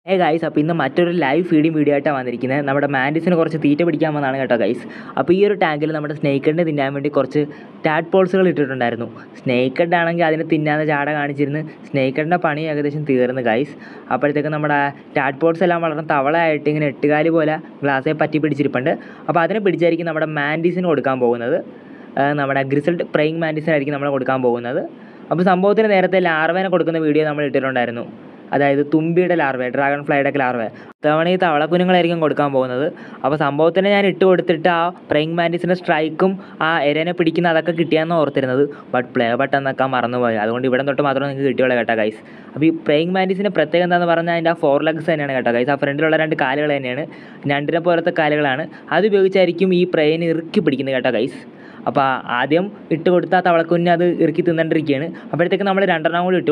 ഏ ഗൈസ് അപ്പോൾ ഇന്ന് മറ്റൊരു ലൈവ് ഫീഡിങ് വീഡിയോ ആയിട്ടാണ് വന്നിരിക്കുന്നത് നമ്മുടെ മാൻഡിസിന് കുറച്ച് തീറ്റ പിടിക്കാൻ വന്നതാണ് കേട്ടോ ഗൈസ് അപ്പോൾ ഈ ഒരു ടാങ്കിൽ നമ്മുടെ സ്നേക്കഡിനെ തിന്നാൻ വേണ്ടി കുറച്ച് ടാഡ് പോൾസുകൾ ഇട്ടിട്ടുണ്ടായിരുന്നു സ്നേക്കഡ് ആണെങ്കിൽ അതിനെ തിന്നാന്ന് ചാട കാണിച്ചിരുന്ന് സ്നേക്കഡിൻ്റെ പണി ഏകദേശം തീർന്നു ഗൈസ് അപ്പോഴത്തേക്ക് നമ്മുടെ ടാഡ് പോൾസ് എല്ലാം വളരെ തവളയായിട്ട് ഇങ്ങനെ എട്ടുകാലി പോലെ ഗ്ലാസ്സെ പറ്റി പിടിച്ചിരിപ്പുണ്ട് അപ്പോൾ അതിനെ പിടിച്ചായിരിക്കും നമ്മുടെ മാൻഡീസിന് കൊടുക്കാൻ പോകുന്നത് ആ, നമ്മുടെ ഗ്രിസൽട്ട് പ്രൈങ് മാൻഡീസിനായിരിക്കും നമ്മൾ കൊടുക്കാൻ പോകുന്നത് അപ്പോൾ സംഭവത്തിന് നേരത്തെ ലാർവേനെ കൊടുക്കുന്ന വീഡിയോ നമ്മൾ ഇട്ടിട്ടുണ്ടായിരുന്നു അതായത് തുമ്പിയുടെ ലാർവ ഡ്രാഗൺ ഫ്ലൈയുടെ ഒക്കെ ലാർവ തവണ ഈ തവളക്കുഞ്ഞുങ്ങളായിരിക്കും കൊടുക്കാൻ പോകുന്നത് അപ്പോൾ സംഭവത്തിന് ഞാൻ ഇട്ട് കൊടുത്തിട്ട് ആ പ്രൈങ് മാൻഡീസിൻ്റെ സ്ട്രൈക്കും ആ എരനെ പിടിക്കുന്ന അതൊക്കെ കിട്ടിയാന്ന് ഓർത്തിരുന്നത് ബട്ട് പ്ലേ ബട്ടൺ എന്നൊക്കെ മറന്നുപോയി അതുകൊണ്ട് ഇവിടെ തൊട്ട് മാത്രമേ നിങ്ങൾക്ക് കിട്ടിയുള്ളൂ കേട്ടോ ഗൈസ് അപ്പോൾ ഈ പ്രൈങ് മാൻഡീസിൻ്റെ പ്രത്യേകത എന്താണെന്ന് പറഞ്ഞാൽ അതിൻ്റെ ആ ഫോർ ലെഗ്സ് തന്നെയാണ് കേട്ടോ ഗൈസ് ആ ഫ്രണ്ടിലുള്ള രണ്ട് കാലുകൾ തന്നെയാണ് ഞണ്ടിനെ പോലത്തെ കാലുകളാണ് അത് ഉപയോഗിച്ചായിരിക്കും ഈ പ്രൈനെ ഇറുക്കി പിടിക്കുന്നത് കേട്ടോ ഗൈസ് അപ്പോൾ ആദ്യം ഇട്ട് കൊടുത്ത ആ തവളക്കുഞ്ഞ് അത് ഇറുക്കി തിന്നണ്ടിരിക്കുകയാണ് അപ്പോഴത്തേക്ക് നമ്മൾ രണ്ടെണ്ണം കൂടി ഇട്ട്